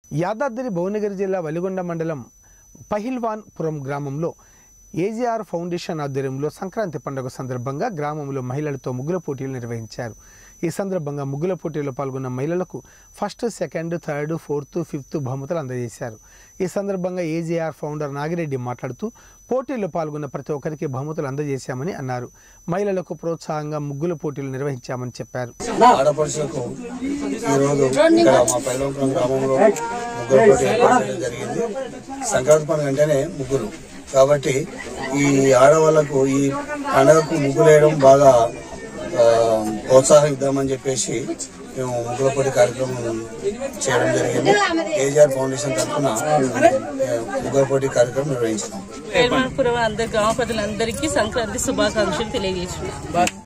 యాదాద్రి భువనగిరి జిల్లా వలిగొండ మండలం పహిల్వాన్పురం గ్రామంలో ఏజీఆర్ ఫౌండేషన్ ఆధ్వర్యంలో సంక్రాంతి పండుగ సందర్భంగా గ్రామంలో మహిళలతో ముగ్గుల పోటీలు నిర్వహించారు ఈ సందర్భంగా ముగ్గుల పోటీలో పాల్గొన్న మహిళలకు first second third fourth fifth బహుమతులు అందజేశారు ఈ సందర్భంగా ఏజీఆర్ ఫౌండర్ నాగిరెడ్డి మాట్లాడుతూ పోటీల్లో పాల్గొన్న ప్రతి ఒక్కరికి బహుమతులు అందజేశామని అన్నారు మహిళలకు ప్రోత్సాహంగా ముగ్గుల పోటీలు నిర్వహించామని చెప్పారు ఆడపడుచులకు ఈరోజు ఇక్కడ మా పైలంపురం గ్రామంలో ముగ్గురు పోటీ ఏర్పాటు చేయడం జరిగింది సంక్రాంతి పండుగ అంటేనే ముగ్గురు కాబట్టి ఈ ఆడవాళ్లకు ఈ పండుగకు ముగ్గులు వేయడం బాగా ఆ, ప్రోత్సాహం ఇద్దామని చెప్పేసి మేము ముగ్గుల పోటీ కార్యక్రమం చేయడం జరిగింది కేజీఆర్ ఫౌండేషన్ తరఫున ముగ్గుల పోటీ కార్యక్రమం నిర్వహించినాం పేర్మాపురం అందరి గ్రామ ప్రజలందరికీ సంక్రాంతి శుభాకాంక్షలు తెలియజేస్తున్నాం